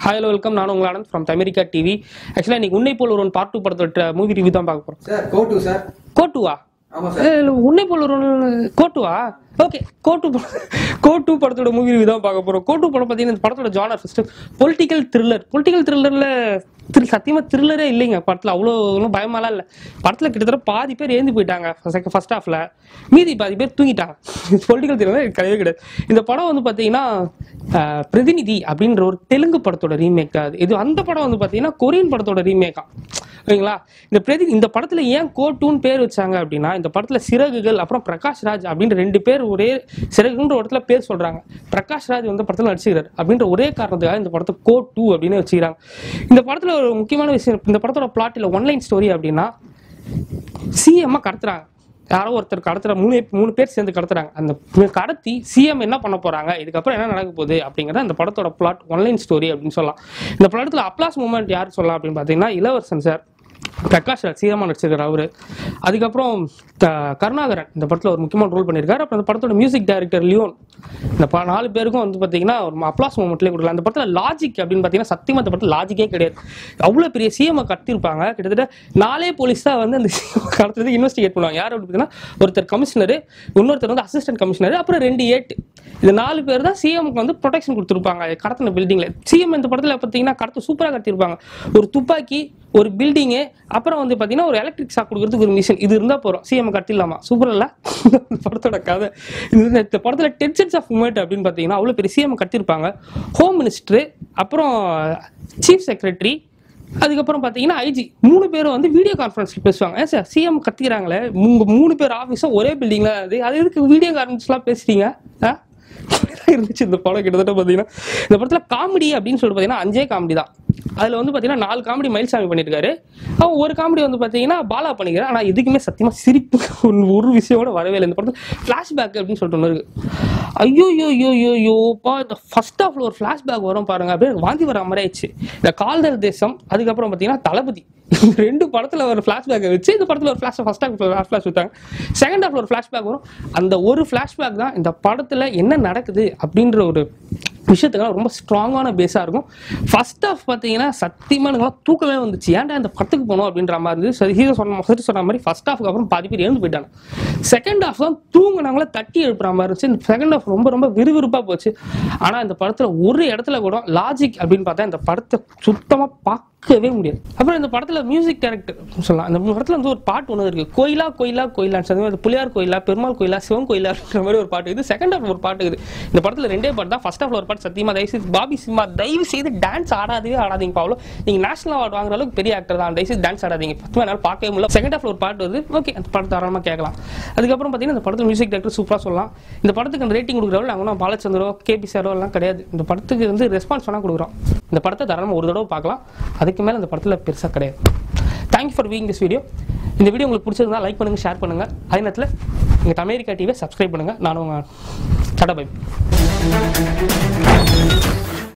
hi welcome நான் உங்கள் Anand from தமிரிக்கா TV ஆக்சுவலாக இன்னைக்கு உன்னை போல் ஒருவன் பார்ட் டூ படத்தோட மூவி ரிவ்யூ தான் பார்க்க போகிறோம் சார் கோ டு சார் கோட்டுவா ஆமா சார் ஏ, இல்ல, உன்னை போல் ஒருவன் கோட்டுவா ஓகே கோட்டு கோட்டு படத்தோட மூவி ரிவ்யூ தான் பார்க்க போகிறோம் கோட்டு படம் பார்த்தீங்கன்னா இந்த படத்தோட genre first political thriller political த்ரில்லரில் திரு சத்தியமாக த்ரில்லரே இல்லைங்க படத்தில் அவ்வளோ ஒன்றும் பயமாலாம் இல்லை படத்தில் கிட்டத்தட்ட பாதி பேர் ஏந்து போயிட்டாங்க ஃபர்ஸ்ட் ஹாஃபில் மீதி பாதி பேர் தூங்கிட்டாங்க பொலிட்டிக்கல் த்ரில்லர் கிடையவே கிடையாது இந்த படம் வந்து பார்த்தீங்கன்னா ஆஹ், பிரதிநிதி அப்படின்ற ஒரு தெலுங்கு படத்தோட ரீமேக் அது இது அந்த படம் வந்து பார்த்தீங்கன்னா கொரியன் படத்தோட ரீமேக்கா ஓகேங்களா இந்த பிரதி இந்த படத்துல ஏன் கோட்டுன்னு பேர் வச்சாங்க அப்படின்னா இந்த படத்துல சிறகுகள் அப்புறம் பிரகாஷ் ராஜ் அப்படின்ற ரெண்டு பேர் ஒரே சிறகுன்ற இடத்துல பேர் சொல்றாங்க பிரகாஷ் ராஜ் வந்து படத்துல நடிச்சுக்கிறார் அப்படின்ற ஒரே காரணத்துக்காக இந்த படத்தை கோ டூ அப்படின்னு வச்சுக்கிறாங்க இந்த படத்துல ஒரு முக்கியமான விஷயம் இந்த படத்தோட பிளாட் இல்ல ஒன்லைன் ஸ்டோரி அப்படின்னா சிஎம்மா கடத்துறாங்க யாரோ ஒருத்தர் கடத்துற மூணு மூணு பேர் சேர்ந்து கடத்துறாங்க அந்த கடத்தி சிஎம் என்ன பண்ண போறாங்க இதுக்கப்புறம் என்ன நடக்க போகுது அப்படிங்கறத அந்த படத்தோட பிளாட் ஒன்லைன் ஸ்டோரி அப்படின்னு சொல்லலாம் இந்த படத்துல அப்ளாஸ் மூமெண்ட் யார் சொல்லலாம் அப்படின்னு பார்த்தீங்கன்னா இளவரசன் சார் பிரகாஷ் ராஜ் சீதமா நடிச்சிருக்காரு அவரு அதுக்கப்புறம் க- கருணாகரன் இந்த படத்துல ஒரு முக்கியமான ரோல் பண்ணியிருக்காரு அப்புறம் இந்த படத்தோட மியூசிக் டைரக்டர் லியோன் இந்த ப- நாலு பேருக்கும் வந்து பாத்தீங்கன்னா ஒரு அப்ளாஸ் மூமெண்ட்லேயே கொடுக்கலாம் அந்த படத்துல லாஜிக் அப்படின்னு பார்த்தீங்கன்னா சத்தியமா இந்த படத்துல லாஜிக்கே கிடையாது அவ்வளோ பெரிய சிஎம் கட்டியிருப்பாங்க கிட்டத்தட்ட நாலே போலீஸ் தான் வந்து அந்த சிஎம் கடத்துறது இன்வெஸ்டிகேட் பண்ணுவாங்க யார் அப்படி பார்த்தீங்கன்னா ஒருத்தர் கமிஷனர் இன்னொருத்தர் வந்து அசிஸ்டன்ட் கமிஷனர் அப்புறம் ரெண்டு ஏட்டு இந்த நாலு பேர் தான் சிஎம்க்கு வந்து ப்ரொடெக்ஷன் கொடுத்துருப்பாங்க கடத்தின பில்டிங்ல சிஎம் இந்த படத்துல பார்த்தீங்கன்னா கடத்து சூப்பராக கட்டியிருப்பாங்க ஒரு துப்பாக்கி ஒரு பில்டிங்கு அப்புறம் வந்து பார்த்தீங்கன்னா ஒரு எலக்ட்ரிக் ஷாக் கொடுக்கறதுக்கு ஒரு மிஷின் இது இருந்தால் போகிறோம் சிஎம் கட்டிடலாமா சூப்பர் இல்ல இந்த படத்தோட கதை இந்த இந்த படத்துல டென்ஷன்ஸ் ஆஃப் மூமெண்ட் அப்படின்னு பார்த்தீங்கன்னா அவ்வளோ பெரிய சிஎம் கட்டியிருப்பாங்க ஹோம் மினிஸ்டர் அப்புறம் சீஃப் செக்ரட்டரி அதுக்கப்புறம் பார்த்தீங்கன்னா ஐஜி மூணு பேரும் வந்து வீடியோ கான்ஃபரன்ஸ்ல பேசுவாங்க ஏன் சார் சிஎம் கத்திக்கிறாங்களே உங்க மூணு பேர் ஆஃபீஸும் ஒரே பில்டிங்ல அது அது எதுக்கு வீடியோ கான்ஃபரன்ஸ்லாம் பேசுறீங்க ஆ இப்படிதான் இருந்துச்சு இந்த படம் கிட்டத்தட்ட பார்த்தீங்கன்னா இந்த படத்துல காமெடி அப்படின்னு சொல்லிட்டு பார்த்தீங்கன்னா அஞ்சே காமெடி தான் அதுல வந்து பார்த்தீங்கன்னா நாலு காமெடி மயில்சாமி பண்ணியிருக்காரு அவன் ஒரு காமெடி வந்து பார்த்தீங்கன்னா பாலா பண்ணிக்கிறான் ஆனால் எதுக்குமே சத்தியமா சிரிப்பு ஒரு- ஒரு விஷயம் கூட வரவே இல்லை இந்த படத்துல ஃப்ளாஷ்பேக் அப்படின்னு சொல்லிட்டு ஒன்று இருக்கு ஐயோ யோ யோ யோ யோப்பா இந்த ஃபர்ஸ்ட் ஹாஃப்ல ஒரு ஃப்ளாஷ்பேக் வரும் பாருங்க அப்படியே எனக்கு வாந்தி வர மாதிரி ஆயிடுச்சு இந்த கால்தல் தேசம் அதுக்கப்புறம் பார்த்தீங்கன்னா தளபதி இந்த ரெண்டு படத்துல ஒரு ஃபிளாஷ்பேக்கை வச்சு இந்த படத்துல ஒரு ஃபிளாஷ் ஃபர்ஸ்ட் ஹாஃப் ஃபிளாஷ் விட்டாங்க செகண்ட் ஹாஃப்ல ஒரு ஃபிளாஷ்பேக் வரும் அந்த ஒரு ஃபிளாஷ்பேக் தான் இந்த படத்துல என்ன நடக்குது அப்படின்ற ஒரு விஷயத்துக்கான ரொம்ப ஸ்ட்ராங்கான பேஸாக இருக்கும் ஃபர்ஸ்ட் ஹாஃப் பார்த்தீங்கன்னா சத்தியமாக எனக்குலாம் தூக்கமே வந்துச்சு ஏன்டா இந்த படத்துக்கு போகணும் அப்படின்ற மாதிரி இருந்துச்சு சரி ஹீரோ சொன்ன ஃபர்ஸ்ட் சொன்ன மாதிரி ஃபர்ஸ்ட் ஹாஃப்க்கு அப்புறம் பாதி பேர் எழுந்து போயிட்டாங்க செகண்ட் ஹாஃப் தான் தூங்குனாங்களே தட்டி எழுப்புற மாதிரி இருந்துச்சு இந்த செகண்ட் ஹாஃப் ரொம்ப ரொம்ப விறுவிறுப்பாக போச்சு ஆனால் இந்த படத்தில் ஒரு இடத்துல கூட லாஜிக் அப்படின்னு பார்த்தா இந்த படத்தை சுத்தமாக பார்க்கவே முடியாது அப்புறம் இந்த படத்துல மியூசிக் டைரக்டர் சொல்லலாம் அந்த படத்துல வந்து ஒரு பாட்டு ஒன்று இருக்கு கோயிலா கோயிலா கோயிலான்னு சொல்லி அது புலியார் கோயிலா பெருமாள் கோயிலா சிவன் கோயிலா அப்படின்ற மாதிரி ஒரு பாட்டு இது செகண்ட் ஹாஃப் ஒரு பாட்டு இருக்குது இந்த படத்துல ரெண்டே பாட்டு தான் ஃபர்ஸ்ட் ஹாஃப்ல ஒரு பாட்டு சத்தியமா தயவு செய்து பாபி சிம்மா தயவு செய்து டான்ஸ் ஆடாதவே ஆடாதீங்க பாவலோ நீங்க நேஷனல் அவார்டு வாங்குற அளவுக்கு பெரிய ஆக்டர் தான் தயவு செய்து டான்ஸ் ஆடாதீங்க சத்தியமா என்னால் பார்க்கவே முடியல செகண்ட் ஹாஃப்ல ஒரு பாட்டு வருது ஓகே அந்த பாட்டு தாராளமா கேட்கலாம் அதுக்கப்புறம் பார்த்தீங்கன்னா இந்த படத்துல மியூசிக் டைரக்டர் சூப்பரா சொல்லலாம் இந்த படத்துக்கு ரேட்டிங் கொடுக்குறவங்க நாங்கள் ஒன்றும் பாலச்சந்திரோ கேபி சாரோ எல்லாம் கிடையாது இந்த படத்துக்கு வந்து ரெஸ்பான்ஸ் வேணா கொடுக்குறோம் இந்த படத்தை தாராளமாக ஒரு தடவை பார்க்கலாம் அதுக்கு மேலே இந்த படத்தில் பெருசாக கிடையாது thank you for viewing this video இந்த வீடியோ உங்களுக்கு பிடிச்சிருந்தா லைக் பண்ணுங்க ஷேர் பண்ணுங்க அதே நேரத்தில் எங்கள் அமெரிக்கா டிவியை சப்ஸ்கிரைப் பண்ணுங்க நானும் உங்கள் கடை பை